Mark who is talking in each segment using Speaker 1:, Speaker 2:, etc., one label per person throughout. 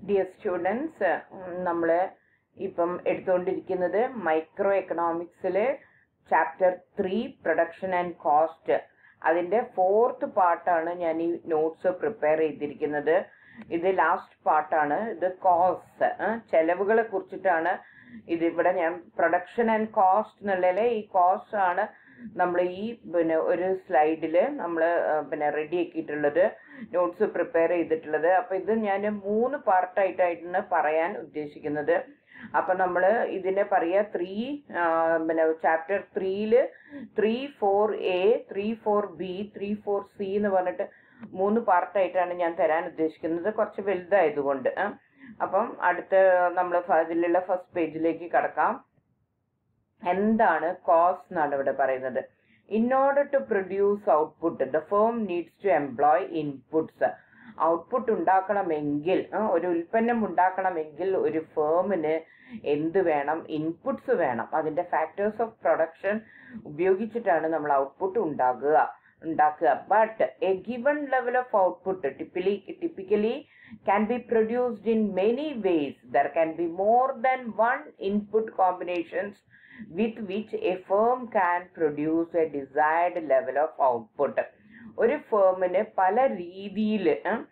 Speaker 1: Dear students നമ്മൾ ഇപ്പം എടുത്തുകൊണ്ടിരിക്കുന്നത് മൈക്രോ എക്കണോമിക്സിലെ chapter three production and cost അതിൻ്റെ ഫോർത്ത് പാർട്ടാണ് ഞാൻ ഈ നോട്ട്സ് പ്രിപ്പയർ ചെയ്തിരിക്കുന്നത് ഇത് ലാസ്റ്റ് പാർട്ടാണ് ഇത് കോസ്റ്റ് ചെലവുകളെ കുറിച്ചിട്ടാണ് ഇതിവിടെ ഞാൻ പ്രൊഡക്ഷൻ ആൻഡ് കോസ്റ്റ് എന്നുള്ളതിലെ ഈ കോസ്റ്റ് ആണ് നമ്മൾ ഈ പിന്നെ ഒരു സ്ലൈഡിൽ നമ്മൾ പിന്നെ റെഡി ആക്കിയിട്ടുള്ളത് നോട്ട്സ് പ്രിപ്പയർ ചെയ്തിട്ടുള്ളത് അപ്പൊ ഇത് ഞാൻ മൂന്ന് പാർട്ടായിട്ടായിട്ടാണ് പറയാൻ ഉദ്ദേശിക്കുന്നത് അപ്പൊ നമ്മൾ ഇതിനെ പറയാ ത്രീ പിന്നെ ചാപ്റ്റർ ത്രീയില് three four A three four B three four C എന്ന് പറഞ്ഞിട്ട് മൂന്ന് പാർട്ടായിട്ടാണ് ഞാൻ തരാൻ ഉദ്ദേശിക്കുന്നത് കുറച്ച് വലുതായതുകൊണ്ട് ആ. അപ്പം അടുത്ത നമ്മൾ ഇതിലുള്ള ഫസ്റ്റ് പേജിലേക്ക് കടക്കാം എന്താണ് കോസ്റ്റ് എന്നാണ് ഇവിടെ പറയുന്നത് in order to produce output the firm needs to employ inputs output ഉണ്ടാക്കണമെങ്കിൽ ആ, ഒരു ഉൽപ്പന്നം ഉണ്ടാക്കണമെങ്കിൽ ഒരു ഫേമിന് എന്ത് വേണം ഇൻപുട്സ് വേണം അതിന്റെ ഫാക്ടേഴ്സ് ഓഫ് പ്രൊഡക്ഷൻ ഉപയോഗിച്ചിട്ടാണ് നമ്മൾ ഔട്ട്പുട്ട് ഉണ്ടാകുക ഉണ്ടാക്കുക but a given level of output typically typically can be produced in many ways. There can be more than one input combinations with which a firm can produce a desired level of output. ഒരു ഫേമിന് പല രീതിയിൽ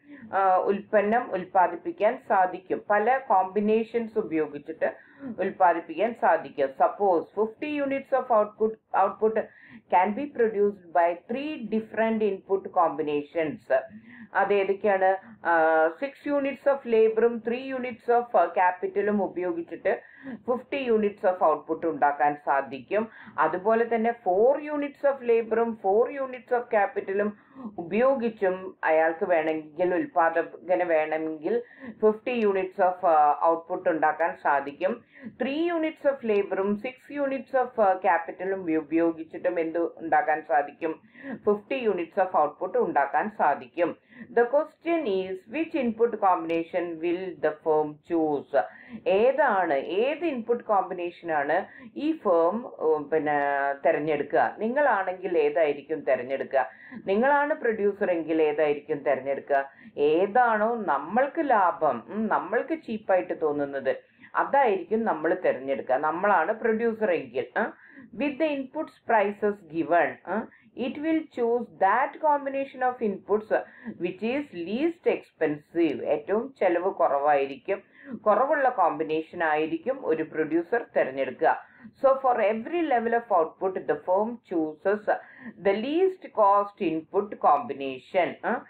Speaker 1: ഉൽപ്പന്നം ഉൽപ്പാദിപ്പിക്കാൻ സാധിക്കും പല combinations ഉപയോഗിച്ചിട്ട് ഉൽപ്പാദിപ്പിക്കാൻ സാധിക്കും suppose fifty units of output output can be produced by three different input combinations അത് ഏതൊക്കെയാണ് സിക്സ് യൂണിറ്റ്സ് ഓഫ് ലേബറും ത്രീ യൂണിറ്റ്സ് ഓഫ് ക്യാപിറ്റലും ഉപയോഗിച്ചിട്ട് ഫിഫ്റ്റി യൂണിറ്റ്സ് ഓഫ് ഔട്ട്പുട്ട് ഉണ്ടാക്കാൻ സാധിക്കും അതുപോലെ തന്നെ ഫോർ യൂണിറ്റ്സ് ഓഫ് ലേബറും ഫോർ യൂണിറ്റ്സ് ഓഫ് ക്യാപിറ്റലും ഉപയോഗിച്ചും അയാൾക്ക് വേണമെങ്കിൽ ഉൽപാദകന് വേണമെങ്കിൽ ഫിഫ്റ്റി യൂണിറ്റ്സ് ഓഫ് ഔട്ട്പുട്ട് ഉണ്ടാക്കാൻ സാധിക്കും ത്രീ യൂണിറ്റ്സ് ഓഫ് ലേബറും സിക്സ് യൂണിറ്റ്സ് ഓഫ് ക്യാപിറ്റലും ഉപയോഗിച്ചിട്ടും എന്ത് ഉണ്ടാക്കാൻ സാധിക്കും ഫിഫ്റ്റി യൂണിറ്റ്സ് ഓഫ് ഔട്ട്പുട്ട് ഉണ്ടാക്കാൻ സാധിക്കും the question is which input combination will the firm choose ഏതാണ് ഏത് ഇൻപുട്ട് കോമ്പിനേഷനാണ് ഈ ഫേം പിന്നെ തിരഞ്ഞെടുക്കുക നിങ്ങളാണെങ്കിൽ ഏതായിരിക്കും തിരഞ്ഞെടുക്കുക നിങ്ങളാണ് പ്രൊഡ്യൂസർ എങ്കിൽ ഏതായിരിക്കും തിരഞ്ഞെടുക്കുക ഏതാണോ നമ്മൾക്ക് ലാഭം ഉം, നമ്മൾക്ക് ചീപ്പായിട്ട് തോന്നുന്നത് അതായിരിക്കും നമ്മൾ തിരഞ്ഞെടുക്കുക നമ്മളാണ് പ്രൊഡ്യൂസർ എങ്കിൽ with the inputs prices given it will choose that combination of inputs which is least expensive ഏറ്റവും ചെലവ് കുറവായിരിക്കും കുറവുള്ള കോമ്പിനേഷൻ ആയിരിക്കും ഒരു പ്രൊഡ്യൂസർ തിരഞ്ഞെടുക്കുക so for every level of output the firm chooses the least cost input combination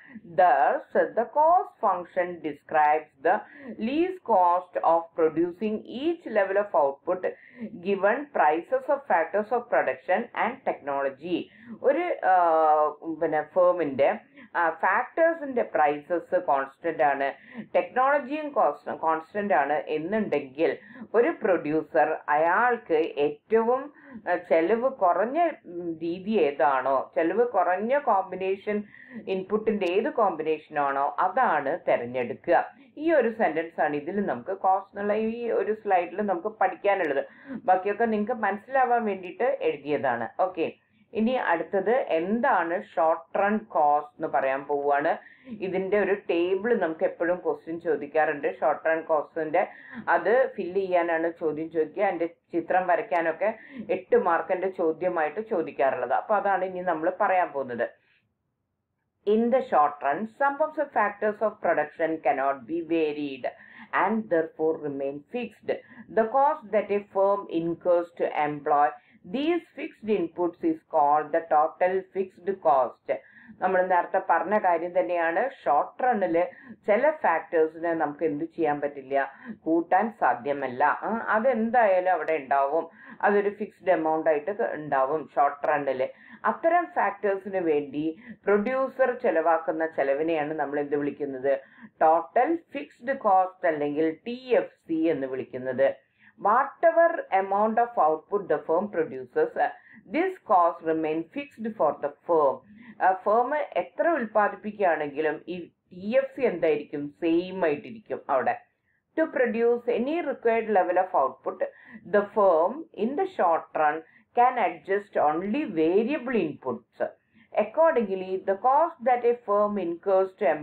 Speaker 1: thus the cost function describes the least cost of producing each level of output given prices of factors of production and technology ഒരു ആ, പിന്നെ ഫേമിന്റെ ഫാക്ടേഴ്സിന്റെ prices constant ആണ് ടെക്നോളജിയും constant ആണ് എന്നുണ്ടെങ്കിൽ ഒരു producer അയാൾക്ക് ഏറ്റവും ആ, ചെലവ് കുറഞ്ഞ ഉം, രീതി ഏതാണോ ചെലവ് കുറഞ്ഞ കോമ്പിനേഷൻ ഇൻപുട്ടിന്റെ ഏത് കോമ്പിനേഷൻ ആണോ അതാണ് തിരഞ്ഞെടുക്കുക ഈ ഒരു സെന്റൻസ് ആണ് ഇതിൽ നമുക്ക് കോസ്റ്റ് എന്നുള്ള ഈ ഒരു സ്ലൈഡിൽ നമുക്ക് പഠിക്കാനുള്ളത് ബാക്കിയൊക്കെ നിങ്ങൾക്ക് മനസ്സിലാവാൻ വേണ്ടിയിട്ട് എഴുതിയതാണ് ഓക്കെ ഇനി അടുത്തത് എന്താണ് ഷോർട്ട് റൺ കോസ്റ്റ് എന്ന് പറയാൻ പോവുകയാണ് ഇതിന്റെ ഒരു ടേബിൾ നമുക്ക് എപ്പോഴും ക്വസ്റ്റ്യൻ ചോദിക്കാറുണ്ട് ഷോർട്ട് റൺ കോസ്റ്റിന്റെ അത് ഫില്ല് ചെയ്യാനാണ് ചോദ്യം ചോദിക്കുക അതിന്റെ ചിത്രം വരയ്ക്കാനൊക്കെ എട്ട് മാർക്കിന്റെ ചോദ്യമായിട്ട് ചോദിക്കാറുള്ളത് അപ്പൊ അതാണ് ഇനി നമ്മൾ പറയാൻ പോകുന്നത് In the short run, some of the factors of production cannot be varied and therefore remain fixed. The cost that a firm incurs to employ these fixed inputs is called the total fixed cost. നമ്മൾ നേരത്തെ പറഞ്ഞ കാര്യം തന്നെയാണ് short റണ്ണിൽ ചില ഫാക്ടേഴ്സിനെ നമുക്ക് എന്ത് ചെയ്യാൻ പറ്റില്ല കൂട്ടാൻ സാധ്യമല്ല ആ, അതെന്തായാലും അവിടെ ഉണ്ടാവും അതൊരു ഫിക്സ്ഡ് എമൗണ്ട് ആയിട്ട് ഉണ്ടാവും ഷോർട്ട് റണ്ണിൽ അത്തരം ഫാക്ടേഴ്സിന് വേണ്ടി പ്രൊഡ്യൂസർ ചെലവാക്കുന്ന ചെലവിനെയാണ് നമ്മൾ എന്ത് വിളിക്കുന്നത് ടോട്ടൽ ഫിക്സ്ഡ് കോസ്റ്റ് അല്ലെങ്കിൽ ടി എഫ് സി എന്ന് വിളിക്കുന്നത് whatever amount of output the firm producers this cost remain fixed for the firm firm എത്ര ഉൽപ്പാദിപ്പിക്കുകയാണെങ്കിലും ഈ ടി എഫ് സി എന്തായിരിക്കും സെയിം ആയിട്ടിരിക്കും അവിടെ to produce any required level of output, the firm in the short run can adjust only variable inputs. Accordingly, the cost that a firm incurs to employ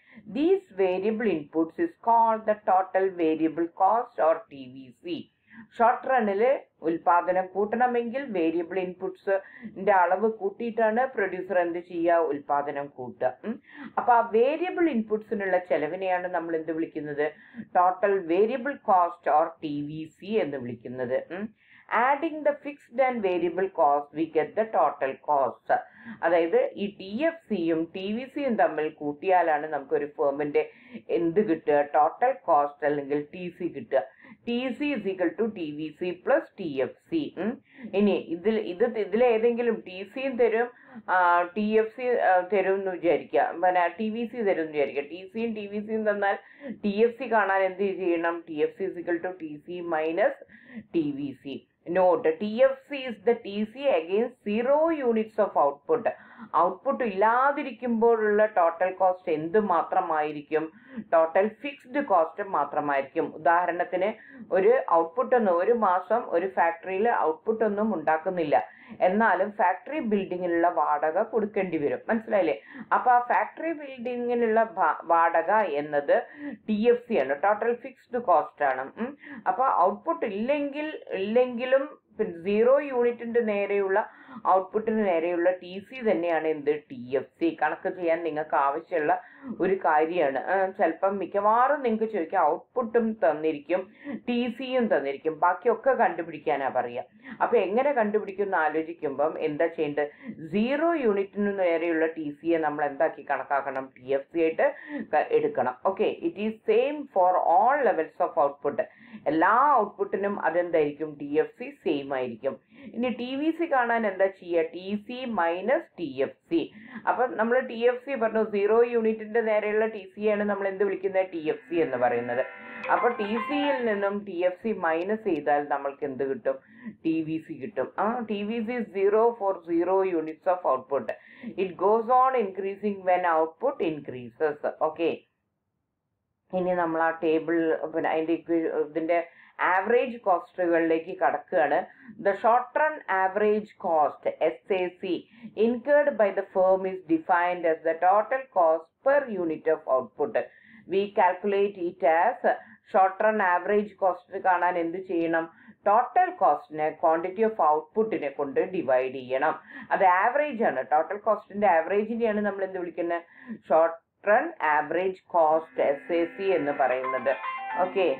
Speaker 1: these variable inputs is called the total variable cost or T V C short റണ്ണിൽ ഉൽപാദനം കൂട്ടണമെങ്കിൽ variable ഇൻപുട്സിന്റെ അളവ് കൂട്ടിയിട്ടാണ് producer എന്ത് ചെയ്യുക ഉൽപാദനം കൂട്ടുക ഉം. അപ്പൊ ആ വേരിയബിൾ ഇൻപുട്സിനുള്ള ചെലവിനെയാണ് നമ്മൾ എന്ത് വിളിക്കുന്നത് total variable cost or T V C എന്ന് വിളിക്കുന്നത് adding the fixed and variable cost we get the total cost അതായത് ഈ ടി എഫ് സിയും ടി വി സിയും തമ്മിൽ കൂട്ടിയാലാണ് നമുക്ക് ഒരു ഫേമിന്റെ എന്ത് കിട്ടുക ടോട്ടൽ കോസ്റ്റ് അല്ലെങ്കിൽ ടി സി കിട്ടുക T C is equal to T V C plus T F C ഇനി ഇതിൽ ഇത് ഇതിലേതെങ്കിലും ടി സിയും തരും ടി എഫ് സി തരും എന്ന് വിചാരിക്കുക പിന്നെ ടി വി സി തരും എന്ന് വിചാരിക്കുക ടി സിയും ടി വി സിയും തന്നാൽ ടി എഫ് സി കാണാൻ എന്ത് ചെയ്യണം T F C is equal to T C minus T V C note T F C is the T C against zero units of output output ഇല്ലാതിരിക്കുമ്പോഴുള്ള total cost എന്ത് മാത്രമായിരിക്കും total fixed cost മാത്രമായിരിക്കും ഉദാഹരണത്തിന് ഒരു output ഒന്നും ഒരു മാസം ഒരു ഫാക്ടറിയിൽ ഔട്ട്പുട്ട് ഒന്നും ഉണ്ടാക്കുന്നില്ല എന്നാലും ഫാക്ടറി ബിൽഡിങ്ങിനുള്ള വാടക കൊടുക്കേണ്ടി വരും മനസ്സിലായില്ലേ അപ്പൊ ആ ഫാക്ടറി ബിൽഡിങ്ങിനുള്ള ഭ- വാടക എന്നത് ടി എഫ് സി ആണ് ടോട്ടൽ ഫിക്സ്ഡ് കോസ്റ്റ് ആണ് ഉം. അപ്പൊ ഔട്ട്പുട്ട് ഇല്ലെങ്കിൽ ഇല്ലെങ്കിലും സീറോ യൂണിറ്റിന്റെ നേരെയുള്ള ഔട്ട്പുട്ടിന് നേരെയുള്ള ടി സി തന്നെയാണ് എന്ത് ടി എഫ് സി കണക്ക് ചെയ്യാൻ നിങ്ങൾക്ക് ആവശ്യമുള്ള ഒരു കാര്യമാണ് ചിലപ്പം മിക്കവാറും നിങ്ങൾക്ക് ചോദിക്കാം ഔട്ട്പുട്ടും തന്നിരിക്കും ടി സിയും തന്നിരിക്കും ബാക്കിയൊക്കെ കണ്ടുപിടിക്കാനാ പറയുക അപ്പൊ എങ്ങനെ കണ്ടുപിടിക്കും എന്ന് ആലോചിക്കുമ്പം എന്താ ചെയ്യേണ്ടത് സീറോ യൂണിറ്റിന് നേരെയുള്ള ടി സിയെ നമ്മൾ എന്താക്കി കണക്കാക്കണം ടി എഫ് സി ആയിട്ട് ക- എടുക്കണം okay it is same for all levels of output എല്ലാ ഔട്ട്പുട്ടിനും അതെന്തായിരിക്കും ടി എഫ് സി സെയിം ആയിരിക്കും ഇനി ടി വി സി കാണാൻ എന്താ ചെയ്യുക T C minus T F C അപ്പൊ നമ്മൾ ടി എഫ് സി പറഞ്ഞു സീറോ യൂണിറ്റിന്റെ നേരെയുള്ള ടി സി ആണ് നമ്മൾ എന്ത് വിളിക്കുന്നത് ടി എഫ് സി എന്ന് പറയുന്നത് അപ്പൊ ടി സിയിൽ നിന്നും ടി എഫ് സി മൈനസ് ചെയ്താൽ നമ്മൾക്ക് എന്ത് കിട്ടും ടി വി സി കിട്ടും ആ T V C zero for zero units of output it goes on increasing when output increases okay ഇനി നമ്മൾ ആ ടേബിൾ പിന്നെ അതിന്റെ ഇക്വ- ഇതിന്റെ ആവറേജ് കോസ്റ്റുകളിലേക്ക് കടക്കുകയാണ് the short run average cost S A C incurred by the firm is defined as the total cost per unit of output. We calculate it as short run average cost കാണാൻ എന്ത് ചെയ്യണം total കോസ്റ്റിനെ quantity of ഔട്ട്പുട്ടിനെ കൊണ്ട് divide ചെയ്യണം അത് average ആണ് total കോസ്റ്റിന്റെ ആവറേജിനെയാണ് നമ്മൾ എന്ത് വിളിക്കുന്നത് short run average cost S A C എന്ന് പറയുന്നത് okay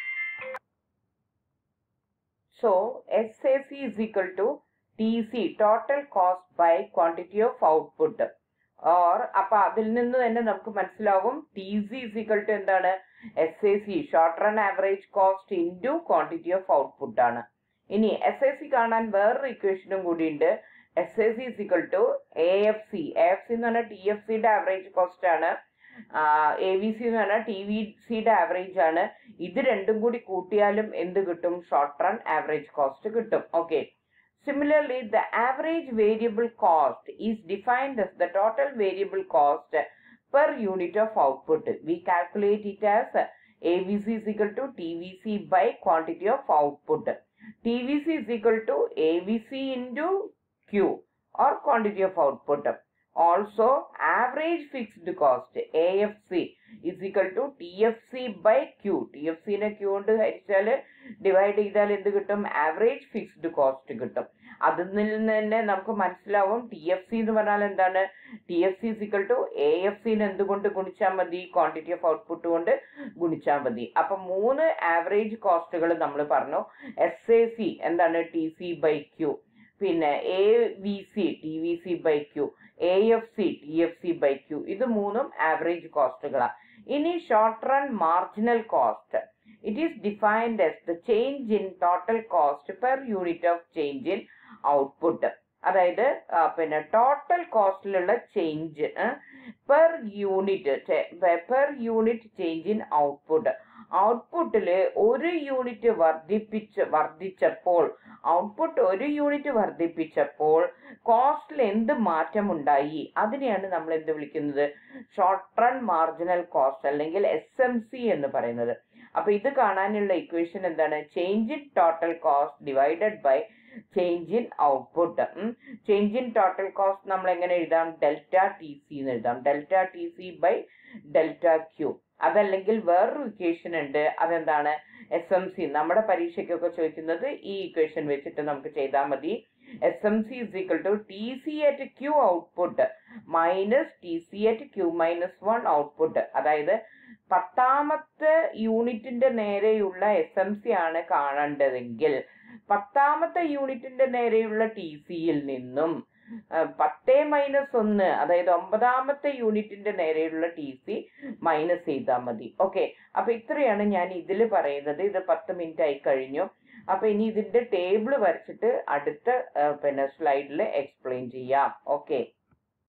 Speaker 1: so S A C is equal to T C total cost by quantity of output or അപ്പൊ അതിൽ നിന്ന് തന്നെ നമുക്ക് മനസ്സിലാവും T C is equal to എന്താണ് S A C short run average cost into quantity of output ആണ് ഇനി S A C കാണാൻ വേറൊരു ഇക്വേഷനും കൂടിയുണ്ട് S A C is equal to A F C A F C എന്ന് പറഞ്ഞാൽ T F സിയുടെ ആവറേജ് കോസ്റ്റ് ആണ് എ വി സി എന്ന് പറഞ്ഞാൽ ടി വി സിയുടെ ആവറേജ് ആണ് ഇത് രണ്ടും കൂടി കൂട്ടിയാലും എന്ത് കിട്ടും ഷോർട്ട് റൺ ആവറേജ് കോസ്റ്റ് കിട്ടും okay Similarly, the average variable cost is defined as the total variable cost per unit of output. We calculate it as AVC is equal to TVC by quantity of output. TVC is equal to AVC into Q or quantity of output. Also, average fixed cost AFC is equal to TFC by Q. TFC നെ Q കൊണ്ട് ഹരിച്ചാൽ divide ചെയ്താൽ എന്ത് കിട്ടും average fixed cost കിട്ടും അതിൽ നിന്ന് തന്നെ നമുക്ക് മനസ്സിലാവും ടി എഫ് സി എന്ന് പറഞ്ഞാൽ എന്താണ് T F C is equal to A F സിന് എന്തുകൊണ്ട് ഗുണിച്ചാൽ മതി ക്വാണ്ടിറ്റി ഓഫ് ഔട്ട്പുട്ട് കൊണ്ട് ഗുണിച്ചാൽ മതി അപ്പൊ മൂന്ന് ആവറേജ് കോസ്റ്റുകൾ നമ്മൾ പറഞ്ഞു എസ് എ സി എന്താണ് ടി സി ബൈ ക്യൂ പിന്നെ A V C T V C by Q A F C T F C by Q ഇത് മൂന്നും ആവറേജ് കോസ്റ്റുകളാണ് ഇനി short run marginal cost it is defined as the change in total cost per unit of change in output അതായത് ആ, പിന്നെ total കോസ്റ്റിലുള്ള change per unit per unit change in output ഔട്ട്പുട്ടിൽ ഒരു യൂണിറ്റ് വർദ്ധിപ്പിച്ച് വർദ്ധിച്ചപ്പോൾ ഔട്ട്പുട്ട് ഒരു യൂണിറ്റ് വർദ്ധിപ്പിച്ചപ്പോൾ കോസ്റ്റിൽ എന്ത് മാറ്റമുണ്ടായി അതിനെയാണ് നമ്മൾ എന്ത് വിളിക്കുന്നത് ഷോർട്ട് റൺ മാർജിനൽ കോസ്റ്റ് അല്ലെങ്കിൽ എസ് എം സി എന്ന് പറയുന്നത് അപ്പൊ ഇത് കാണാനുള്ള ഇക്വേഷൻ എന്താണ് change in total cost divided by change in output change in total cost നമ്മൾ എങ്ങനെ എഴുതാം ഡെൽറ്റ ടി സി എന്ന് എഴുതാം delta T C by delta Q അതല്ലെങ്കിൽ വേറൊരു ഇക്വേഷൻ ഉണ്ട് അതെന്താണ് എസ് എം സി നമ്മുടെ പരീക്ഷയ്ക്കൊക്കെ ചോദിക്കുന്നത് ഈ ഇക്വേഷൻ വെച്ചിട്ട് നമുക്ക് ചെയ്താൽ മതി S M C is equal to T C at Q output minus T C at Q minus one output അതായത് പത്താമത്തെ യൂണിറ്റിന്റെ നേരെയുള്ള എസ് എം സി ആണ് കാണേണ്ടതെങ്കിൽ പത്താമത്തെ യൂണിറ്റിന്റെ നേരെയുള്ള ടി സിയിൽ നിന്നും പത്ത് മൈനസ് ഒന്ന് അതായത് ഒമ്പതാമത്തെ യൂണിറ്റിന്റെ നേരെയുള്ള ടി സി മൈനസ് ചെയ്താൽ മതി ഓക്കെ അപ്പൊ ഇത്രയാണ് ഞാൻ ഇതിൽ പറയുന്നത് ഇത് പത്ത് മിനിറ്റ് ആയി കഴിഞ്ഞു അപ്പൊ ഇനി ഇതിന്റെ ടേബിൾ വരച്ചിട്ട് അടുത്ത പിന്നെ സ്ലൈഡിൽ എക്സ്പ്ലെയിൻ ചെയ്യാം ഓക്കെ